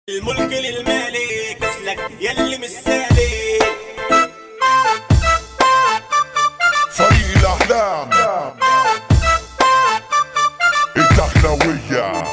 الملك للمالك اسلك يلي مش سالك فريق الأحلام الدخلوية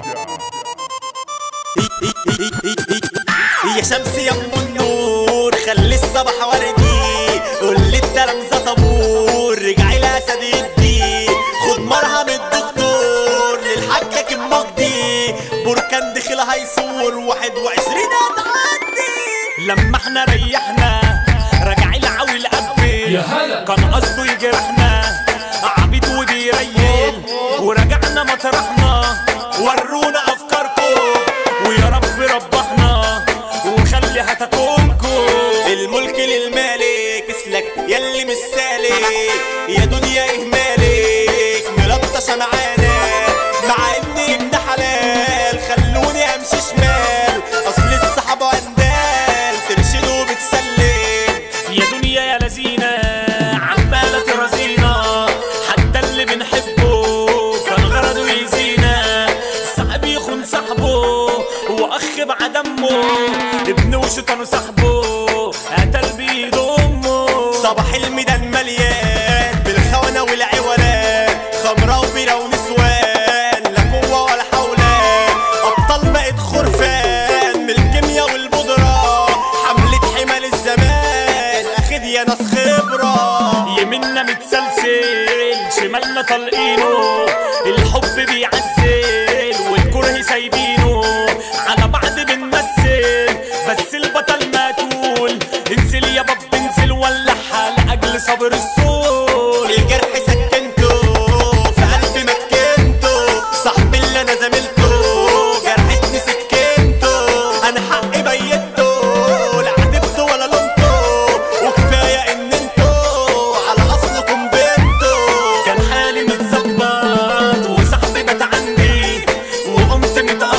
يا شمس يا ام النور خلي الصبح وردي قول لي التلامذة طابور رجعي الاسد يدي خد مرهم الدكتور للحاجة كم مجدي بركان دخل هيصور واحد وعشرين هتعدي لما احنا ريحنا رجعي العوي القبل يا هلا. كان قصده يجرحنا عبيد وبيريل ورجعنا مطرحنا ورونا افكاركم ويا رب ربحنا وخلي هتاكلكم الملك للمالك اسلك يلي مش سالك يا دنيا اهمالك ملطشه معانا مع اني ابن حلال خلوني امشي شمال اصل الصحابه اندال ترشد وبتسلم يا دنيا يا لذينة عمالة ترازينا حتى اللي بنحبه كان غرضه يزينا صاحب يخون صاحبه واخ بعد امه ابن وشيطان صاحبه قتل بيد امه صباح الميدان مليان بالخونة والعوالات خمرة وبيرة ونسوان لا قوة ولا حولان أبطال بقت خرفان من الكيميا والبودرة حملة حمال الزمان أخد يا ناس خبرة يمنا متسلسل شمالنا طلقينه الحب بيعزل والكره سايبينه على بعض بنمثل بس البطل مقتول انزل يا باب انزل ولعها لأجل صبر الصول الجرح سكنته في قلبي مكنته صاحبي اللي انا زميلته جرحتني سكنته انا حقي بيته لا عاتبته ولا لومته وكفايه ان انتوا على اصلكم بنتوا كان حالي متظبط وصاحبي بات عندي وقمت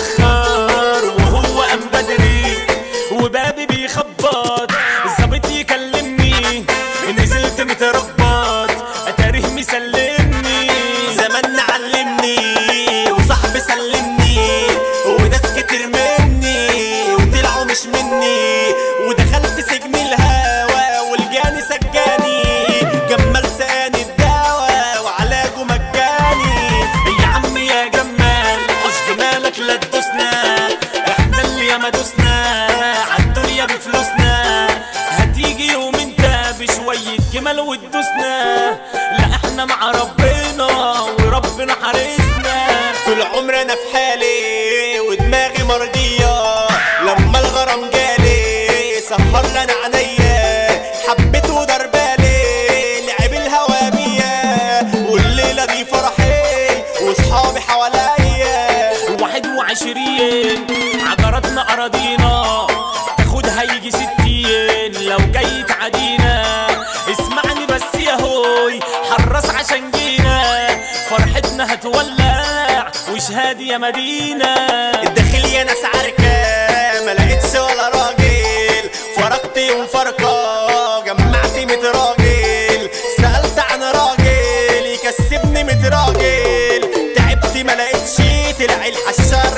متاخر وهو قام بدري وبابي بيخبط الظابط يكلمني نزلت متربط اتاريه مسلمني زمان علمني وصاحبي سلمني وناس كتير مني وطلعوا مش مني ودخلت سجن الهوى والجاني سجاني جمال ساني الدواء وعلاجه مجاني يا عم يا جمال حش جمالك لا تدوسنا احنا اللي ياما دوسنا عالدنيا بفلوسنا هتيجي يوم انت بشوية جمال وتدوسنا لا احنا مع ربنا وربنا حارسنا طول عمري انا في حالي ودماغي مرضية لما الغرام جالي سهر لنا عينيا حبيته دربالي لعب الهوامية والليلة دي فرحي وصحابي حواليا واحد وعشرين عجرتنا أراضينا تاخدها يجي ستين لو جاي تعدينا اسمعني بس يا هوي حرص عشان جينا فرحتنا هتولع وشهادي يا مدينة الداخل يا ناس عركة ما لقيتش ولا راجل فرقت يوم فرقة جمعت ميت راجل سألت عن راجل يكسبني ميت راجل تعبت ما لقيتش طلع الحشار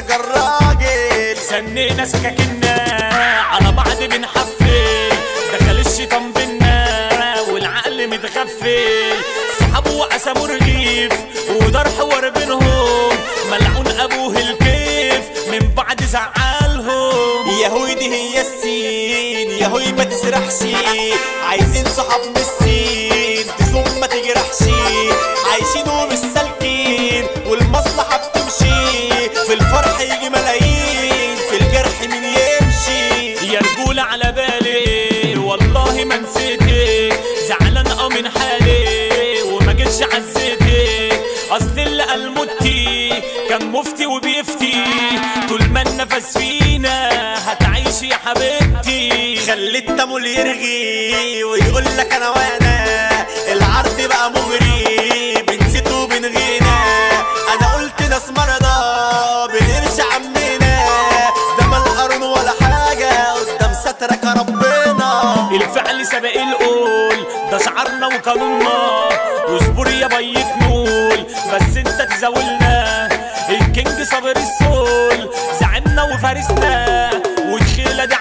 جراجل سنينا سكاكنا على بعض بنحفل دخل الشيطان بينا والعقل متغفل صحابه وقسموا رغيف ودار حوار بينهم ملعون ابوه الكيف من بعد زعلهم يا هوي دي هي السين يا هوي ما تسرحش عايزين صحاب من السين تزوم ما تجرحش عايشين ومش سالكين والمصلحة بتمشي في الفرح يجي ملايين في الجرح مين يمشي يا رجولة على بالي والله ما نسيتك زعلان اه من حالي وما جيتش عزيتك اصل اللي قال متي كان مفتي وبيفتي طول ما النفس فينا هتعيش يا حبيبتي خلي التمول يرغي ويقول لك انا وانا العرض بقى مغري بنسيت وبنغينا انا قلت ناس مرضى بنرش عمنا ده ما القرن ولا حاجه قدام سترك يا ربنا الفعل سبق القول ده شعارنا وقانوننا واصبر يا بيك نول بس انت تزاولنا الكينج صابر السول زعلنا وفارسنا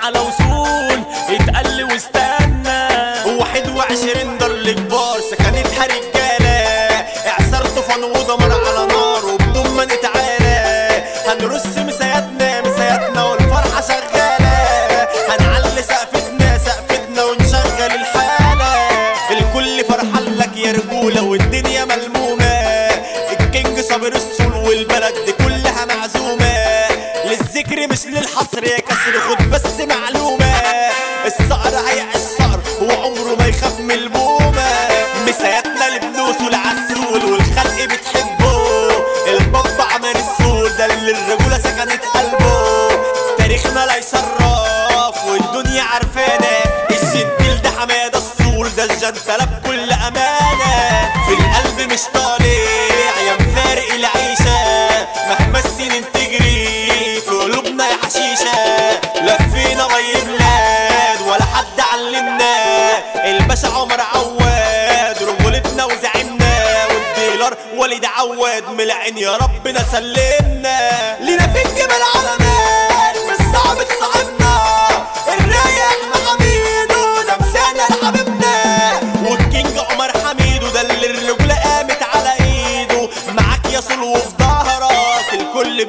على وصول اتقل واستنى واحد وعشرين دار لكبار سكنتها رجالة اعصار طوفان ودمر على نار وبدون ما نتعالى هنرص مساياتنا مساياتنا والفرحة شغالة هنعلي سقفتنا سقفتنا ونشغل الحالة الكل فرحان لك يا رجولة والدنيا ملمومة الكينج صابر السول والبلد دي كلها معزومة للذكر مش للحصر يا كسر خد بس معلومة الصقر هيعيش صقر وعمره ما يخاف من البومة مساياتنا لبنوس والعسول والخلق بتحبه البابا عمر السول ده اللي الرجولة سكنت قلبه تاريخنا لا يشرف والدنيا عارفانا الجنتيل ده حمادة السول ده الجنتلة بكل أمانة في القلب مش طالع يا مفارق العيشة مهما السنين تجري في قلوبنا يا حشيشة لفينا غي بلاد ولا حد علمنا الباشا عمر عواد رجولتنا وزعمنا والديلر وليد عواد من العين يا ربنا سلمنا لينا في الجبل علامات مش صعب تصاحبنا الرايق محميدو ده مسانا لحبيبنا والكينج عمر حميدو ده اللي الرجولة قامت على ايده معاك يا صلو في ظهرك الكل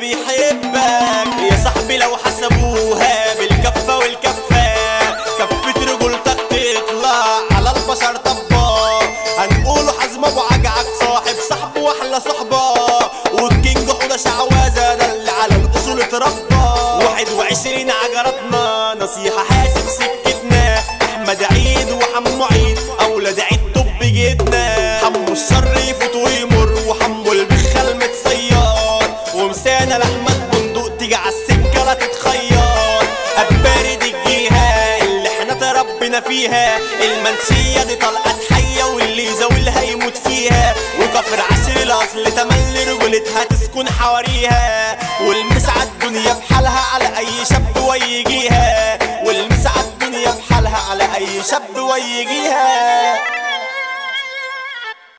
بيحبك يا صاحبي لو حسبوها بالكفة والكفة كفة رجولتك تطلع على البشر طبا هنقوله حزم ابو عجعك صاحب صاحبه واحلى صحبة والكينج حوده شعوذة ده اللي على الاصول اتربى واحد وعشرين عجرتنا نصيحة حاسب سكتنا احمد عيد وحمو عيد اولاد عيد طب جدنا حمو الشر يفوت ويمر وحمو البخل متصير ومسانا لاحمد بندق تيجي عالسكة لا تتخير أبارد الجهة اللي احنا تربينا فيها المنسية دي طلقت حية واللي يزاولها يموت فيها وكفر عشر الأصل تملي رجولتها تسكن حواريها والمسعى الدنيا بحالها على أي شاب ويجيها والمسعى الدنيا بحالها على أي شاب ويجيها